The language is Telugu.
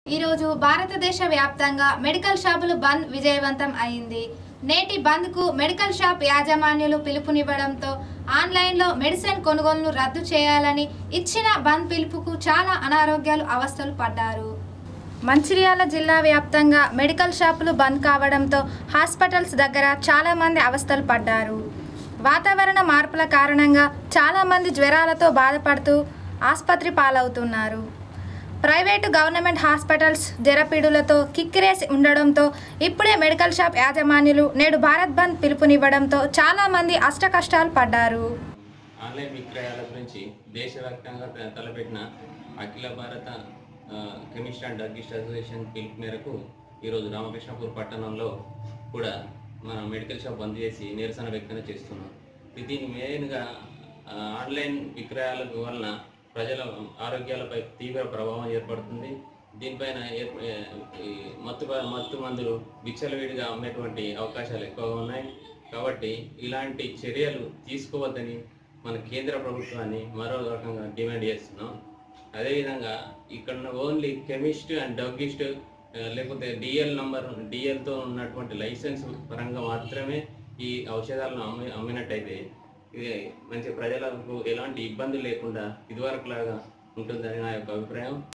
ఈరోజు భారతదేశ వ్యాప్తంగా మెడికల్ షాపులు బంద్ విజయవంతం అయింది నేటి బంద్కు మెడికల్ షాప్ యాజమాన్యులు పిలుపునివ్వడంతో ఆన్లైన్లో మెడిసిన్ కొనుగోలును రద్దు చేయాలని ఇచ్చిన బంద్ పిలుపుకు చాలా అనారోగ్యాలు అవస్థలు పడ్డారు మంచిర్యాల జిల్లా వ్యాప్తంగా మెడికల్ షాపులు బంద్ కావడంతో హాస్పిటల్స్ దగ్గర చాలామంది అవస్థలు పడ్డారు వాతావరణ మార్పుల కారణంగా చాలామంది జ్వరాలతో బాధపడుతూ ఆసుపత్రి పాలవుతున్నారు ప్రైవేటు గవర్నమెంట్ హాస్పిటల్స్ జరపీడులతో కిక్కిరేసి ఉండడంతో ఇప్పుడే మెడికల్ షాప్ యాజమాన్యులు నేడు భారత్ బంద్ పిలుపునివ్వడంతో చాలామంది అష్టకష్టాలు పడ్డారు ఆన్లైన్ విక్రయాల గురించి దేశవ్యాప్తంగా త- తలపెట్టిన అఖిల భారత ఆ, కెమిస్ట్ అండ్ డ్రగిస్ట్ అసోసియేషన్ పిలుపు మేరకు ఈరోజు రామకృష్ణపూర్ పట్టణంలో కూడా మన మెడికల్ షాప్ బంద్ చేసి నిరసన వ్యక్తం చేస్తున్నాం దీని మెయిన్గా ఆ, ఆన్లైన్ విక్రయాల వలన ప్రజల ఆరోగ్యాలపై తీవ్ర ప్రభావం ఏర్పడుతుంది దీనిపైన ఏర్ప- ఏ- ఈ మత్తు ప- మత్తు మందులు విచ్చలవిడిగా అమ్మేటువంటి అవకాశాలు ఎక్కువగా ఉన్నాయి కాబట్టి ఇలాంటి చర్యలు తీసుకోవద్దని మన కేంద్ర ప్రభుత్వాన్ని మరో రకంగా డిమాండ్ చేస్తున్నాం అదేవిధంగా ఇక్కడ ఉన్న ఓన్లీ కెమిస్ట్ అండ్ డ్రగిస్ట్ ఆ, లేకపోతే డిఎల్ నంబర్ డిఎల్తో ఉన్నటువంటి లైసెన్స్ పరంగా మాత్రమే ఈ ఔషధాలను అమ్మి అమ్మినట్టయితే ఇది మంచి ప్రజలకు ఎలాంటి ఇబ్బంది లేకుండా ఇదివరకులాగా ఉంటుందని నా యొక్క అభిప్రాయం